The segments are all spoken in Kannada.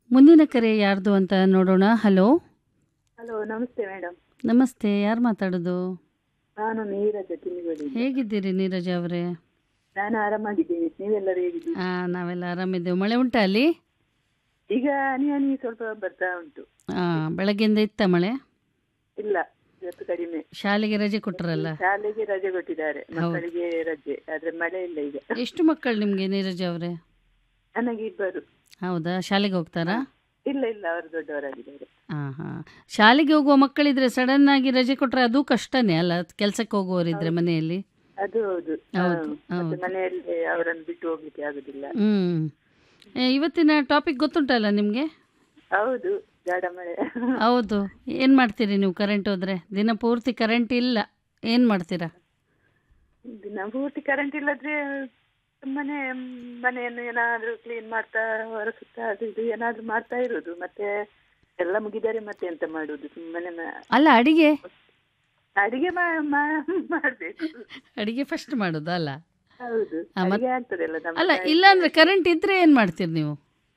ಮುಂದಿನ ಕರೆ ಯಾರ್ದು ಅಂತ ನೋಡೋಣ ಹಲೋ ಹಲೋ ನಮಸ್ತೆ ಮೇಡಮ್ ನಮಸ್ತೆ ಯಾರು ಮಾತಾಡೋದು ನಾನು ನೀರಜ ತಿನ್ನಿಗೋಡಿ ಹೇಗಿದ್ದೀರಿ ನೀರಜ ಅವರೇ ನಾನು ಆರಾಮಾಗಿದ್ದೀನಿ ನೀವೆಲ್ಲರೂ ಹೇಗಿದ್ದೀರಿ ಹಾಂ ನಾವೆಲ್ಲ ಆರಾಮಿದ್ದೇವೆ ಮಳೆ ಉಂಟಾ ಅಲ್ಲಿ ಈಗ ಹನಿ ಹನಿ ಸ್ವಲ್ಪ ಬರ್ತಾ ಉಂಟು ಹಾಂ ಬೆಳಗ್ಗೆಯಿಂದ ಇತ್ತ ಮಳೆ ಇಲ್ಲ ಇವತ್ತು ಕಡಿಮೆ ಶಾಲೆಗೆ ರಜೆ ಕೊಟ್ಟರಲ್ಲ ಶಾಲೆಗೆ ರಜೆ ಕೊಟ್ಟಿದ್ದಾರೆ ಮಕ್ಕಳಿಗೆ ರಜೆ ಆದ್ರೆ ಮಳೆ ಇಲ್ಲ ಈಗ ಎಷ್ಟು ಮಕ್ಕಳು ನಿಮಗೆ ನೀರಜ ಅವರೇ ನನಗೆ ಇಬ್ಬರು ಹೌದಾ ಶಾಲೆಗೆ ಹೋಗ್ತಾರಾ ಇಲ್ಲ ಇಲ್ಲ ಅವರು ದೊಡ್ಡವರಾಗಿದ್ದಾರೆ ಹಾಂ ಹಾಂ ಶಾಲೆಗೆ ಹೋಗುವ ಮಕ್ಕಳಿದ್ರೆ ಸಡನ್ ಆಗಿ ರಜೆ ಕೊಟ್ಟರೆ ಅದು ಕಷ್ಟನೇ ಅಲ್ಲ ಕೆಲಸಕ್ಕೆ ಹೋಗುವವರಿದ್ರೆ ಮನೆಯಲ್ಲಿ ಅದು ಹೌದು ಹೌದು, ಹಾ. ಮತ್ತೆ ಮನೆಯಲ್ಲಿ ಅವರನ್ನು ಬಿಟ್ಟು ಹೋಗ್ಲಿಕ್ಕೆ ಆಗುದಿಲ್ಲ ಹ್ಞೂ ಇವತ್ತಿನ ಟಾಪಿಕ್ ಗೊತ್ತುಂಟಲ್ಲ ನಿಮಗೆ ಹೌದು ಜಾಡ ಮಳೆ ಹೌದು ಏನು ಮಾಡ್ತೀರಿ ನೀವು ಕರೆಂಟ್ ಹೋದರೆ ದಿನ ಪೂರ್ತಿ ಕರೆಂಟ್ ಇಲ್ಲ ಏನು ಮಾಡ್ತೀರಾ ದಿನ ಪೂರ್ತಿ ಕರೆಂಟ್ ಇಲ್ಲದ್ರೆ ಮನೆ ಮನೆಯನ್ನು ಏನಾದ್ರೂ ಕ್ಲೀನ್ ಮಾಡ್ತಾ ಹೊರಸುತ್ತಾ ಅದು ಇದು ಏನಾದ್ರೂ ಮಾಡ್ತಾ ಇರೋದು ಮತ್ತೆ ಎಲ್ಲ ಮುಗಿದರೆ ಮತ್ತೆ ಎಂತ ಮಾಡುದು ಸುಮ್ಮನೆ ಮ- ಅಲ್ಲ ಅಡಿಗೆ ಅಡಿಗೆ ಮಾ- ಮಾ- ಮಾಡ್ಬೇಕು ಅಡಿಗೆ ಫಸ್ಟ್ ಮಾಡೋದು ಅಲ್ಲ ಹೌದು ಆ, ಮತ್- ಅಡಿಗೆ ಆಗ್ತದಲ್ಲ ನಮ್ಮ ಅಲ್ಲ ಇಲ್ಲಾಂದ್ರೆ ಕರೆಂಟ್ ಇದ್ರೆ ಏನು ಮಾಡ್ತೀರಿ ನೀವು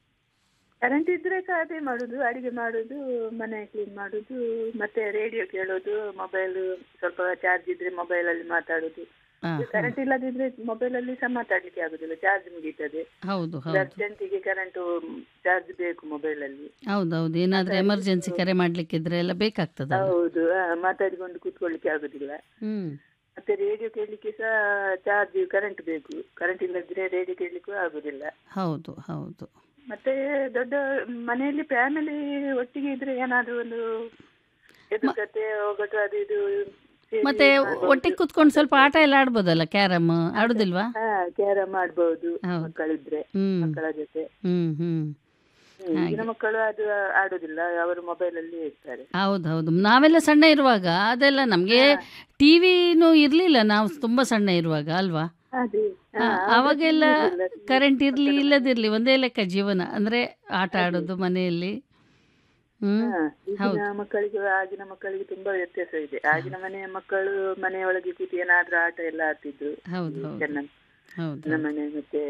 ಕರೆಂಟ್ ಇದ್ರೆ ಕ- ಅದೇ ಮಾಡುದು ಅಡಿಗೆ ಮಾಡುದು ಮನೆ ಕ್ಲೀನ್ ಮಾಡುದು ಮತ್ತೆ ರೇಡಿಯೋ ಕೇಳೋದು ಮೊಬೈಲ್ ಸ್ವಲ್ಪ ಚಾರ್ಜ್ ಇದ್ರೆ ಮೊಬೈಲ್ ಅಲ್ಲಿ ಮಾತಾಡುದು ಹಾಂ ಕರೆಂಟ್ ಇಲ್ಲದಿದ್ರೆ ಮೊಬೈಲ್ ಅಲ್ಲಿ ಸಹ ಮಾತಾಡ್ಲಿಕ್ಕೆ ಆಗುದಿಲ್ಲ ಚಾರ್ಜ್ ಮುಗೀತದೆ ಹೌದು ಹೌದು ಅರ್ಜೆಂಟಿಗೆ ಕರೆಂಟ್ ಚಾರ್ಜ್ ಬೇಕು ಮೊಬೈಲ್ ಅಲ್ಲಿ ಹೌದು ಹೌದು ಏನಾದರೂ ಎಮರ್ಜೆನ್ಸಿ ಕರೆ ಮಾಡಲಿಕ್ಕಿದ್ರೆ ಎಲ್ಲ ಬೇಕಾಗ್ತದಲ್ಲ ಹೌದು ಆ, ಮಾತಾಡಿಕೊಂಡು ಕೂತ್ಕೊಳ್ಳಿಕ್ಕೆ ಆಗುದಿಲ್ಲ ಹ್ಞೂ ಮತ್ತೆ ರೇಡಿಯೋ ಕೇಳಲಿಕ್ಕೆ ಸಹ ಚಾರ್ಜ್ ಕರೆಂಟ್ ಬೇಕು ಕರೆಂಟ್ ಇಲ್ಲದಿದ್ರೆ ರೇಡಿಯೋ ಕೇಳಲಿಕ್ಕೂ ಆಗುದಿಲ್ಲ ಹೌದು ಹೌದು ಮತ್ತೆ ದೊಡ್ಡ ಮನೆಯಲ್ಲಿ ಫ್ಯಾಮಿಲಿ ಒಟ್ಟಿಗೆ ಇದ್ರೆ ಏನಾದ್ರೂ ಒಂದು ಎದುರುಕತೆ ಹೋಗಟು ಅದು ಇದು ಸೇರಿ ಮತ್ತೆ ಮಾಡ್ಬೋದು. ಒಟ್ಟಿಗೆ ಕುತ್ಕೊಂಡು ಸ್ವಲ್ಪ ಆಟ ಎಲ್ಲ ಆಡ್ಬೋದಲ್ಲ ಕ್ಯಾರಮ್ ಆಡುದಿಲ್ವಾ ಹಾ ಕ್ಯಾರಮ್ ಆಡ್ಬಹುದು ಹೌದು. ಮಕ್ಕಳಿದ್ರೆ ಹ್ಮ್ ಮಕ್ಕಳ ಜೊತೆ ಹ್ಮ್ ಹ್ಮ್ ಹ್ಮ್. ಈಗಿನ ಮಕ್ಕಳು ಅದು ಆಡುದಿಲ್ಲ ಅವರು ಮೊಬೈಲ್ ಅಲ್ಲಿ ಇರ್ತಾರೆ ಹೌದು ಹೌದು ನಾವೆಲ್ಲ ಸಣ್ಣ ಇರುವಾಗ ಅದೆಲ್ಲ ನಮಗೆ ಟಿವಿನೂ ಇರಲಿಲ್ಲ ನಾವು ತುಂಬ ಸಣ್ಣ ಇರುವಾಗ ಅಲ್ವಾ ಅದೇ ಆ, ಅವಾಗೆಲ್ಲ ಕರೆಂಟ್ ಇರಲಿ ಇಲ್ಲದಿರಲಿ ಒಂದೇ ಲೆಕ್ಕ ಜೀವನ ಅಂದರೆ ಆಟ ಆಡೋದು ಮನೆಯಲ್ಲಿ ಹ್ಮ್ ಹಾ, ಈಗಿನ ಮಕ್ಕಳಿಗೆ ಆಗಿನ ಮಕ್ಕಳಿಗೆ ತುಂಬಾ ವ್ಯತ್ಯಾಸ ಇದೆ ಆಗಿನ ಮನೆಯ ಮಕ್ಕಳು ಮನೆಯೊಳಗೆ ಕೂತು ಏನಾದ್ರೂ ಆಟ ಎಲ್ಲ ಆಡ್ತಿದ್ರು ಹೌದು ಹೌದು ಚೆನ್ನ ಹೌದು ಮನೆ ಮತ್ತೆ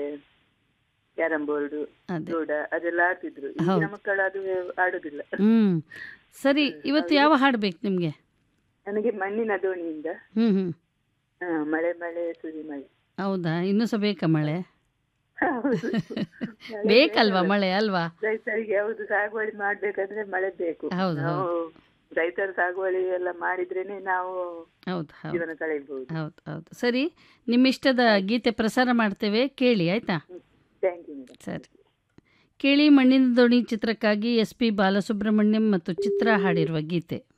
ಕ್ಯಾರಂ ಬೋರ್ಡ್ ಅದೇ ಲೂಡ ಅದೆಲ್ಲ ಆಡ್ತಿದ್ರು ಈಗಿನ ಮಕ್ಕಳು ಅದು ಆಡುದಿಲ್ಲ ಹ್ಮ್ ಸರಿ ಇವತ್ತು ಯಾವ ಹಾಡು ಬೇಕು ನಿಮಗೆ ನನಗೆ ಮಣ್ಣಿನ ದೋಣಿಯಿಂದ ಹ್ಮ್ ಹ್ಮ್ ಹಾ, ಮಳೆ ಮಳೆ ಸುರಿ ಮಳೆ ಹೌದಾ ಇನ್ನೂ ಸಹ ಬೇಕಾ ಮಳೆ ಹೌದು. ಬೇಕಲ್ವಾ ಮಳೆ ಅಲ್ವಾ ರೈತರಿಗೆ ಯಾವುದು ಸಾಗುವಳಿ ಮಾಡ್ಬೇಕಾದ್ರೆ ಮಳೆ ಬೇಕು ಹೌದು, ನಾವು ರೈತರು ಸಾಗುವಳಿ ಎಲ್ಲ ಮಾಡಿದ್ರೇನೆ ನಾವು ಹೌದು ಹೌದು ಜೀವನ ಕಳೆಯಬಹುದು ಹೌದು ಹೌದು ಸರಿ ನಿಮ್ಮ ಇಷ್ಟದ ಗೀತೆ ಪ್ರಸಾರ ಮಾಡ್ತೇವೆ ಕೇಳಿ ಆಯ್ತಾ ಥ್ಯಾಂಕ್ ಯು ಮೇಡಮ್ ಸರಿ ಕೇಳಿ ಮಣ್ಣಿನ ದೋಣಿ ಚಿತ್ರಕ್ಕಾಗಿ ಎಸ್ ಪಿ ಬಾಲಸುಬ್ರಹ್ಮಣ್ಯಂ ಮತ್ತು ಚಿತ್ರ ಹಾಡಿರುವ ಗೀತೆ